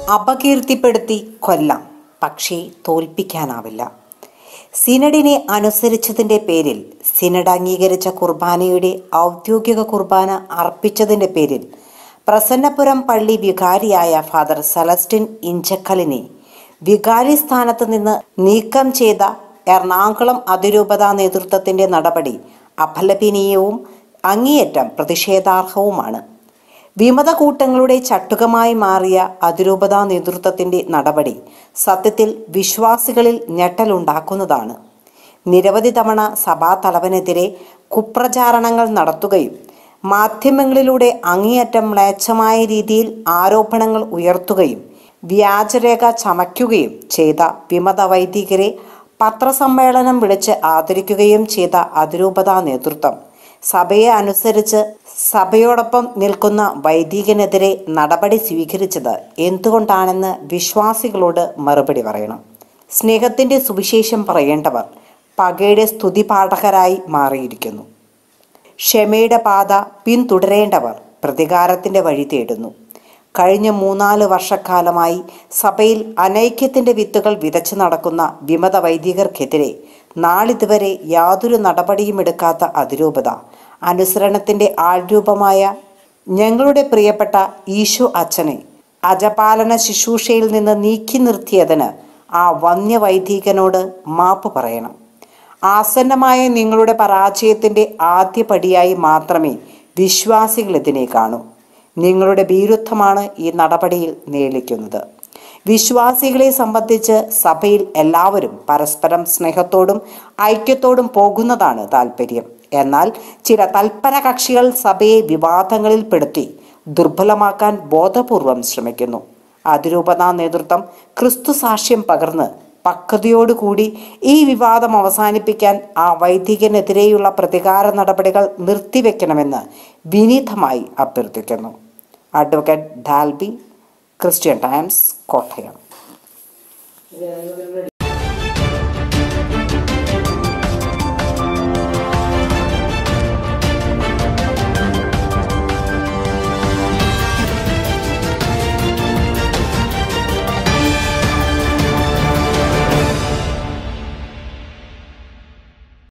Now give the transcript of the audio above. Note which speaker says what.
Speaker 1: അപകീർത്തിപ്പെടുത്തി കൊല്ലാം പക്ഷേ തോൽപ്പിക്കാനാവില്ല സിനഡിനെ അനുസരിച്ചതിന്റെ പേരിൽ സിനഡ് അംഗീകരിച്ച കുർബാനയുടെ ഔദ്യോഗിക കുർബാന അർപ്പിച്ചതിന്റെ പേരിൽ പ്രസന്നപുരം പള്ളി വികാരിയായ ഫാദർ സെലസ്റ്റിൻ ഇഞ്ചക്കലിനെ വികാരി സ്ഥാനത്ത് നിന്ന് നീക്കം ചെയ്ത എറണാകുളം അതിരൂപതാ നേതൃത്വത്തിന്റെ നടപടി അപലപനീയവും അങ്ങേയറ്റം പ്രതിഷേധാർഹവുമാണ് വിമത കൂട്ടങ്ങളുടെ ചട്ടുകമായി മാറിയ അതിരൂപതാ നേതൃത്വത്തിന്റെ നടപടി സത്യത്തിൽ വിശ്വാസികളിൽ ഞെട്ടലുണ്ടാക്കുന്നതാണ് നിരവധി തവണ സഭാ തലവനെതിരെ കുപ്രചാരണങ്ങൾ നടത്തുകയും മാധ്യമങ്ങളിലൂടെ അങ്ങേയറ്റം മ്ലേച്ഛമായ രീതിയിൽ ആരോപണങ്ങൾ ഉയർത്തുകയും വ്യാജരേഖ ചമയ്ക്കുകയും ചെയ്ത വിമത വൈദികരെ പത്രസമ്മേളനം വിളിച്ച് ആദരിക്കുകയും ചെയ്ത അതിരൂപതാ നേതൃത്വം സഭയെ അനുസരിച്ച് സഭയോടൊപ്പം നിൽക്കുന്ന വൈദികനെതിരെ നടപടി സ്വീകരിച്ചത് എന്തുകൊണ്ടാണെന്ന് വിശ്വാസികളോട് മറുപടി പറയണം സ്നേഹത്തിന്റെ സുവിശേഷം പറയേണ്ടവർ പകയുടെ സ്തുതിപാഠകരായി മാറിയിരിക്കുന്നു ക്ഷമയുടെ പാത പിന്തുടരേണ്ടവർ പ്രതികാരത്തിന്റെ വഴി തേടുന്നു കഴിഞ്ഞ മൂന്നാല് വർഷക്കാലമായി സഭയിൽ അനൈക്യത്തിന്റെ വിത്തുകൾ വിതച്ചു നടക്കുന്ന വിമത വൈദികർക്കെതിരെ നാളിതുവരെ യാതൊരു നടപടിയും എടുക്കാത്ത അതിരൂപത അനുസരണത്തിന്റെ ആൾരൂപമായ ഞങ്ങളുടെ പ്രിയപ്പെട്ട ഈശോ അച്ഛനെ അജപാലന ശുശ്രൂഷയിൽ നിന്ന് നീക്കി നിർത്തിയതിന് ആ വന്യവൈദികനോട് മാപ്പ് പറയണം ആസന്നമായ നിങ്ങളുടെ പരാജയത്തിന്റെ ആദ്യ പടിയായി മാത്രമേ വിശ്വാസികൾ ഇതിനെ കാണൂ നിങ്ങളുടെ ഭീരുത്വമാണ് ഈ നടപടിയിൽ നേളിക്കുന്നത് വിശ്വാസികളെ സംബന്ധിച്ച് സഭയിൽ എല്ലാവരും പരസ്പരം സ്നേഹത്തോടും ഐക്യത്തോടും പോകുന്നതാണ് താല്പര്യം എന്നാൽ ചില തൽപര കക്ഷികൾ സഭയെ വിവാദങ്ങളിൽപ്പെടുത്തി ദുർബലമാക്കാൻ ബോധപൂർവം ശ്രമിക്കുന്നു അതിരൂപതാ നേതൃത്വം ക്രിസ്തു സാക്ഷ്യം പകർന്ന് പക്വതയോടുകൂടി ഈ വിവാദം അവസാനിപ്പിക്കാൻ ആ വൈദികനെതിരെയുള്ള പ്രതികാര നടപടികൾ നിർത്തിവെക്കണമെന്ന് വിനീതമായി അഭ്യർത്ഥിക്കുന്നു അഡ്വക്കേറ്റ് ഡാൽബി ക്രിസ്ത്യൻ ടൈംസ് കോട്ടയം